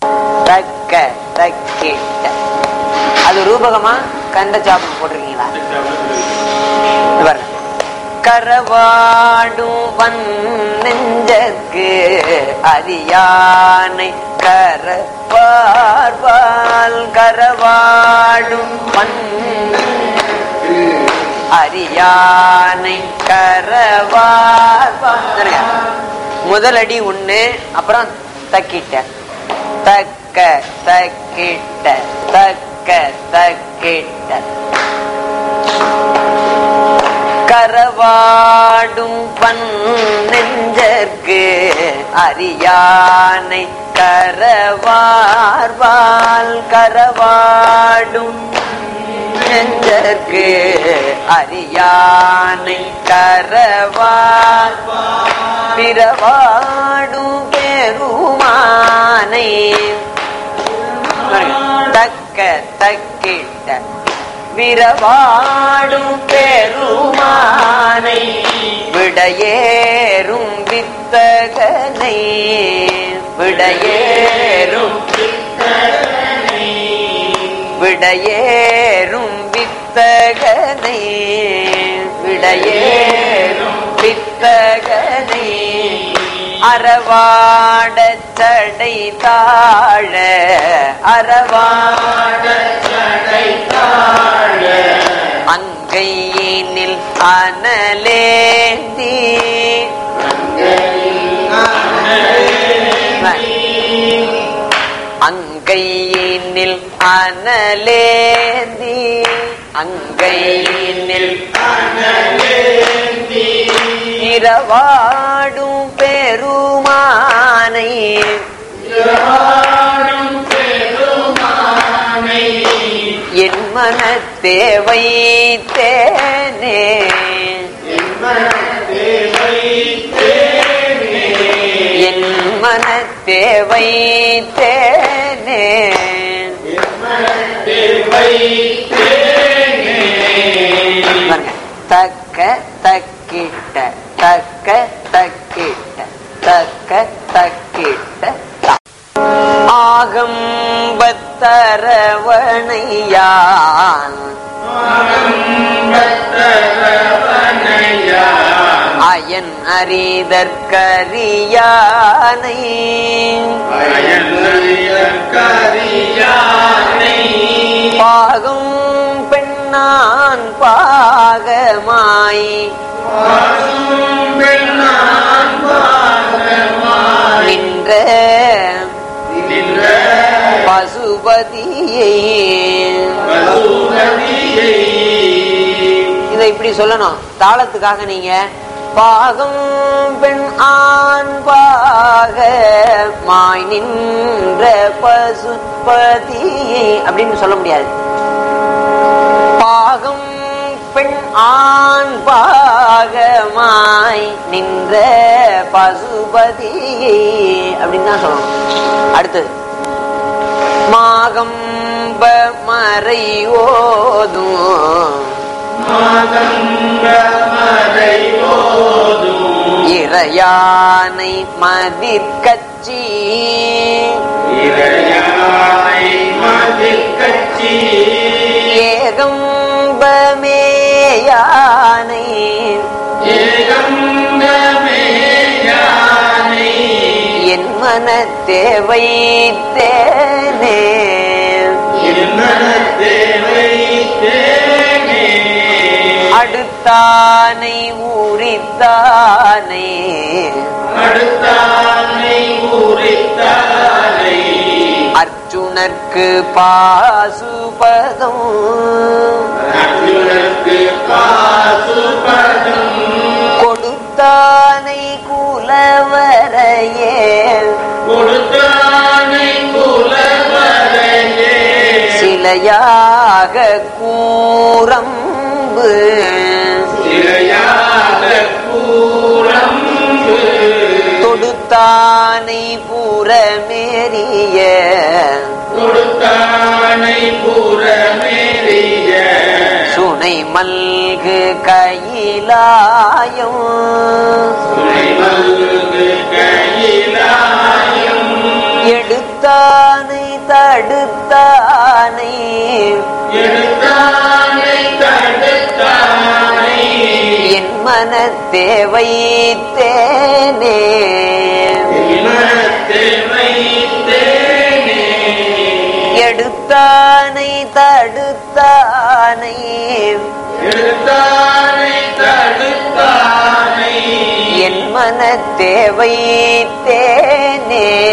தக்க தக்கிட்ட அது ரூபகமா கண்ட சாப்பு போட்டிருக்கீங்களா இது பாருங்க கரவாடும் வன் நெஞ்சற்கு அரியானை கரப்பார்வால் கரவாடும் வன் அரியானை கரவார்வால் முதலடி ஒண்ணு அப்புறம் தக்கிட்ட தக்க தக்கிட்ட தக்க தக்கிட்ட கரவாடும் பன் நெஞ்சற்கு அரியானை கரவார்வால் கரவாடும் நெஞ்சற்கு அரியானை கரவார் பிறவாடும் பெருமானை தக்க தக்கிட்ட விரவாடும் பெருமானை விடையேறும் வித்தகனை விடையேறும் விடையேறும் வித்தகனை விடையேறும் வித்தகனை அறவாட சடை தாழ அறவாட அங்கையினில் அனலேந்தி அங்கையினில் அனலேந்தி அங்கையினில் இரவாடும் பெருமானை என் மனத்தே வைத்தேனே என் மனத்தே வைத்தேனே பாருங்க. தக்க தக்கிட்ட தக்க தக்கிட்ட தக்க தக்கிட்ட த. ஆகம்பத்தரவணையான் அயன் அறிதற்கரியானை பாகம் பெண்ணான் பாகமாய் நின்ற பசுபதியை இதை இப்படி சொல்லணும் தாளத்துக்காக நீங்க பாகம் பெண் ஆண் பாக மாய் நின்ற பசுபதியை அப்படின்னு சொல்ல முடியாது பாகம் பெண் ஆண் பாகமாய் நின்ற பசுபதியை அப்படின்னு தான் சொல்லணும் அடுத்தது மாகம்ப மறை ஓதும் இறையானை மதிர்கட்சி ஏகம்பமேயானை என் மனத்தே வைத்தேனே அடுத்தானை ஊரித்தானே அர்ஜுனர்க்கு பாசுபதம் கொடுத்தானை குலவரையே சிலையாக கூரம்பு தொடுத்தானை புறமேறிய சுனை மல்கு கையிலாயம் எடுத்தான் தடுத்தானை எடுத்தானை தடுத்தானை என் மனத்தே வைத்தேனே மனத்தை வைத்தேனே எடுத்தானை தடுத்தானை எடுத்தானை தடுத்தானை என் மனத்தே வைத்தேனே